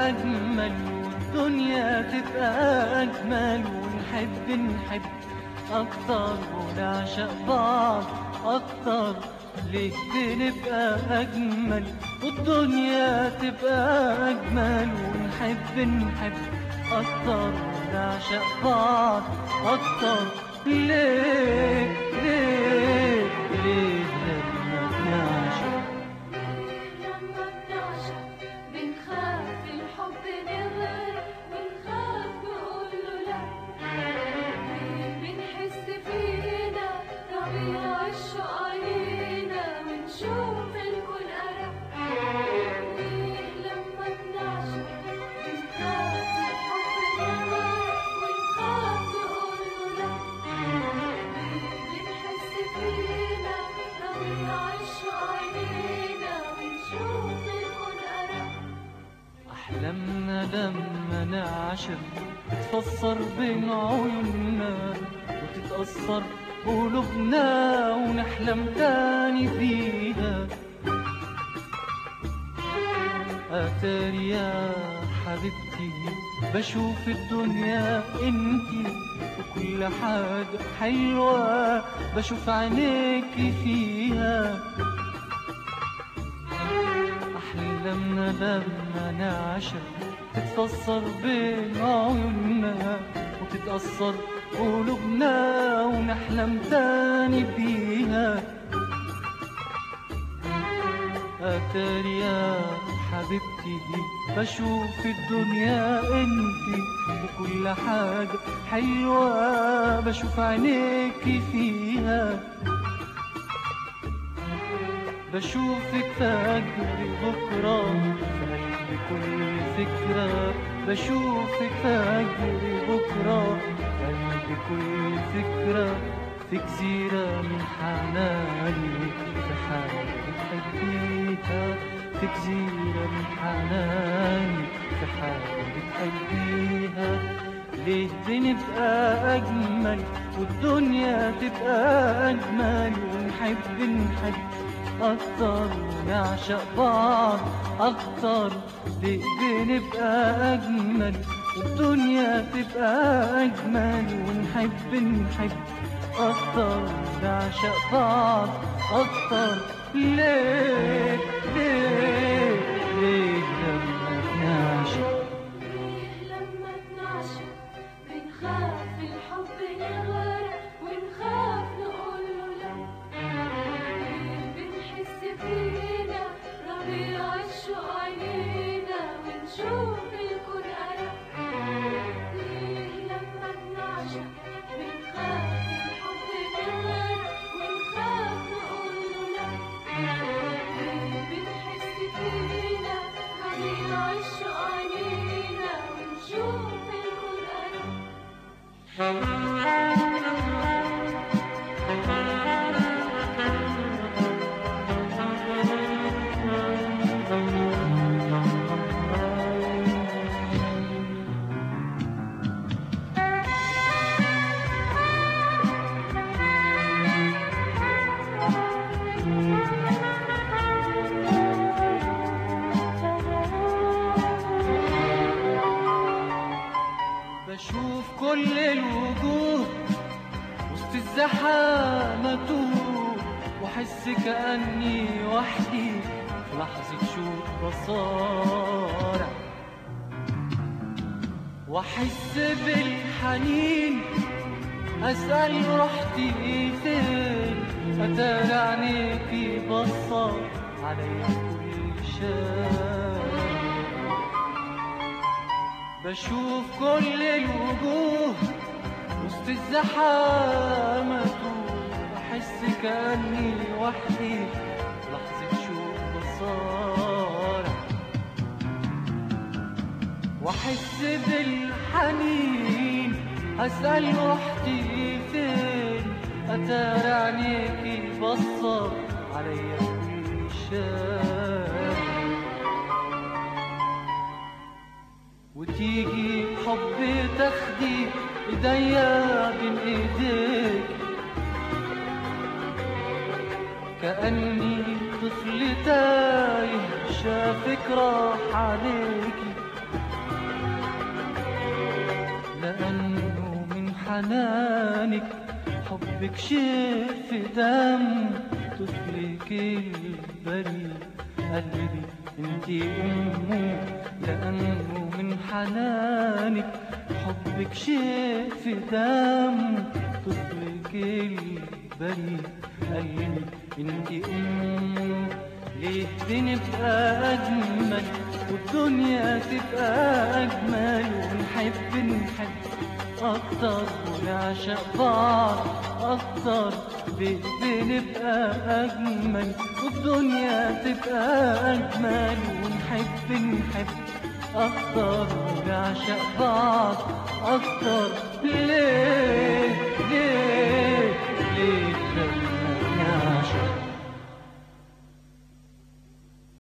أجمل والدنيا تبقى أجمل ونحب نحب أكتر ونعشق بعض أكتر ليه بنبقى أجمل والدنيا تبقى أجمل ونحب نحب أكتر ونعشق بعض أكتر ليه ليه ليه لما بنعشق لما بنعشق بنخاف الحب نغرق ونخاف نقول له لا بنحس فينا ربيع الشوق علينا ونشوف الكل قرب لما بنعشق بنخاف الحب نغرق ونخاف نقول له لا بنحس فينا ربيع الشوق علينا ونشوف الكل قرب أحلامنا لما نعشق تتفسر بين عيوننا وتتأثر قلوبنا ونحلم تاني فيها أتاري يا حبيبتي بشوف الدنيا انتي وكل حاجة حلوة بشوف عينيكي فيها أحلامنا لما نعشق تتفسر بين عيوننا وتتأثر قلوبنا ونحلم تاني بيها أتاري يا حبيبتي بشوف الدنيا انتي وكل حاجة حلوة بشوف عينيكي فيها بشوفك فجر بكرة في قلبي كل فكرة بشوفك فجر بكرة في قلبي كل فكرة في جزيرة من حناني في حالة بتحبيها في جزيرة من حناني في حالة بتحبيها ليه بنبقى أجمل والدنيا تبقى أجمل ونحب نحب أكتر ونعشق بعض أكتر ليه بنبقى أجمل والدنيا تبقى أجمل ونحب نحب أكتر ونعشق بعض أكتر ليه ليه ليه لما بنعشق لما بنعشق بنخاف الحب نغرق ونخاف نقول له لا بنحس فينا ربيع الشوق علينا ونشوف الكون قرب لما بنعشق بنخاف الحب نغرق ونخاف نقول له لا بنحس فينا ربيع الشوق علينا ونشوف الكون قرب بشوف كل الوجوه وسط الزحامة توه واحس كأني وحدي في لحظة شوق بصارع واحس بالحنين اسأل رحتي فين اتاري عينيكي بصة عليا كل شارع بشوف كل الوجوه وسط الزحامة بحس كأني وحدي لحظة شوق بصارع واحس بالحنين اسأل روحتي فين اتاري عينيكي بصة عليا كل شارع وتيجي حب تاخدي ايديا بين ايديك كأني طفل تايه شافك راح عليكي حنانك حبك شيء في دم طفلك البريء قلبي انتي أمه لأنه من حنانك حبك شيء في دم طفلك البريء قلبي انتي أمه ليه بنبقى أجمل والدنيا تبقى أجمل ونحب نحب أكتر ونعشق بعض أكتر ليه بنبقى أجمل والدنيا تبقى أجمل ونحب نحب أكتر ونعشق بعض أكتر ليه ليه ليه